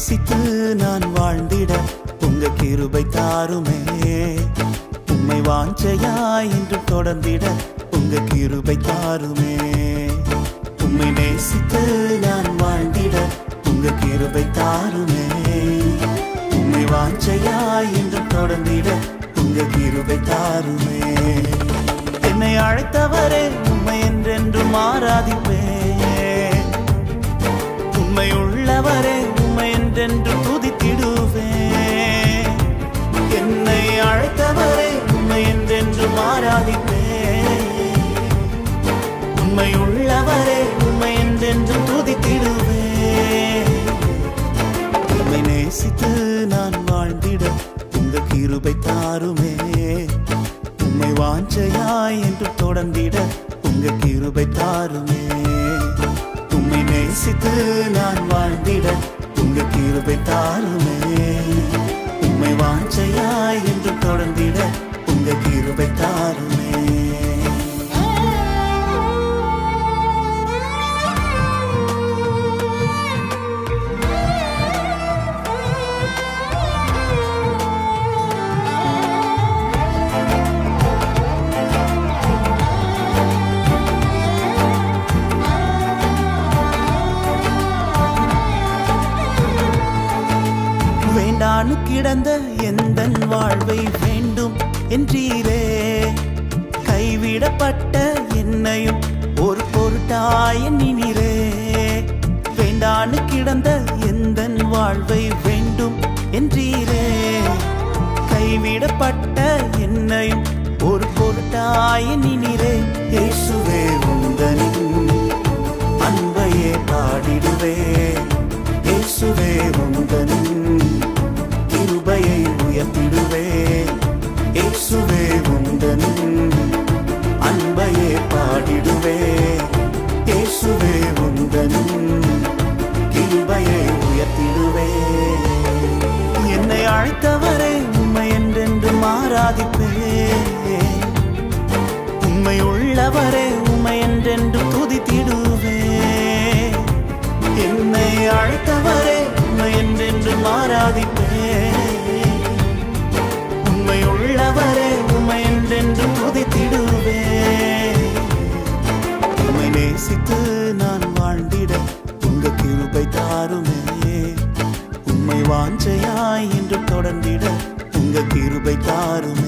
நேசித்து நான் வாழ்ந்திட உங்க கிருபை தாருமே உம்மை வாஞ்சையாய் என்று தொடர்ந்திட உங்க கிருபை தாருமே உம்மை நேசித்து நான் வாழ்ந்திட உங்க கிருபை தாருமே உம்மை வாஞ்சையாய் என்று தொடர்ந்திட உங்க கிருபை தாருமே என்னை அழைத்தவரே உம்மை என்றென்றும் ஆராதிப்பேன் உண்மை உள்ளவரே உண்மை என்றென்று துதித்திடுவேன் என்னை அழைத்தவரே உண்மை என்றென்று ஆராதிப்பேன் உண்மை உள்ளவரே உண்மை என்றென்று துதித்திடுவேன் உண்மை நேசித்து நான் வாழ்ந்திட உங்க கிருபை தாருமே உண்மை வாஞ்சையாய் என்று தொடர்ந்திட உங்க கிருபை தாருமே உம்மை நேசித்து நான் வாழ்ந்திட உங்க கிருபை தாருமே உம்மை வாஞ்சையாய் என்று தொடர்ந்திட உங்க கிருபை தாருமே வேண்டானு கிடந்த எந்த வாழ்வை வேண்டும் என்றீரே கைவிடப்பட்ட என்னையும் ஒரு பொருட்டாய் எண்ணினீரே வேண்டானு கிடந்த எந்த வாழ்வை வேண்டும் என்றீரே கைவிடப்பட்ட என்னையும் ஒரு பொருட்டாய் எண்ணினீரே இயேசுவே உந்தனின் அன்பையே பாடிடுவே இயேசுவே உந்தனின் கிருபையை உயர்த்திடுவே இயேசுவே உந்தனின் அன்பையே பாடிடுவே இயேசுவே உந்தனின் கிருபையை உயர்த்திடுவே என்னை அழைத்தவரே உண்மை என்றென்று ஆராதிப்பேன் உண்மை உள்ளவரே உண்மை என்றென்று துதித்திடுவே என்னை அழைத்தவரே உண்மை என்றென்று ஆராதிப்பே உண்மை உள்ளவரே உண்மை என்றென்று துதித்திடுவே உண்மை நேசித்து நான் வாழ்ந்திட உங்க கிருபை தாருமே உண்மை வாஞ்சையாய் என்று தொடர்ந்திட உங்க கிருபை தாருமே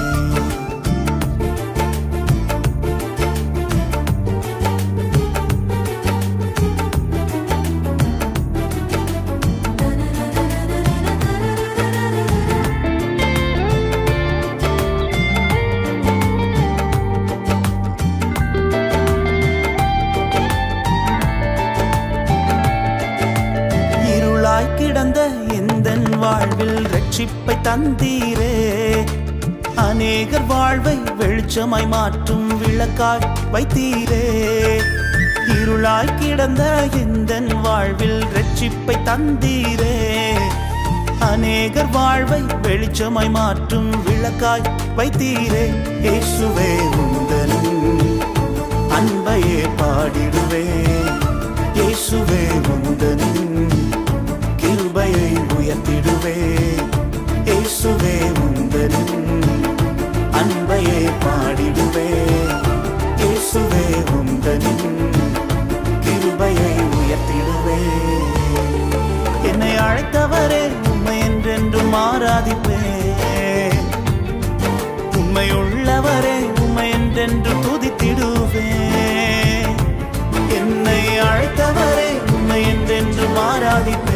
இருளாய் கிடந்த எந்த வாழ்வில் ரட்சிப்பை தந்தீரே அநேகர் வாழ்வை வெளிச்சமாய் மாற்றும் விளக்காய் வைத்தீரே இருளாய் கிடந்த எந்த வாழ்வில் ரட்சிப்பை தந்தீரே அநேகர் வாழ்வை வெளிச்சமாய் மாற்றும் விளக்காய் வைத்தீரே இயேசுவே உந்தனின் அன்பையே பாடிடுவே இயேசுவே உந்தனின் கிருபையை உயர்த்திடுவே இயேசுவே உந்தனின் அன்பையே பாடிடுவே இயேசுவே உந்தனின் கிருபையை உயர்த்திடுவே என்னை அழைத்தவரே உண்மை என்றென்றும் ஆராதிப்பேன் உண்மை உள்ளவரே உண்மை என்றென்று துதித்திடுவேன் என்னை அழைத்தவரே உண்மை என்றென்று ஆராதிப்பேன்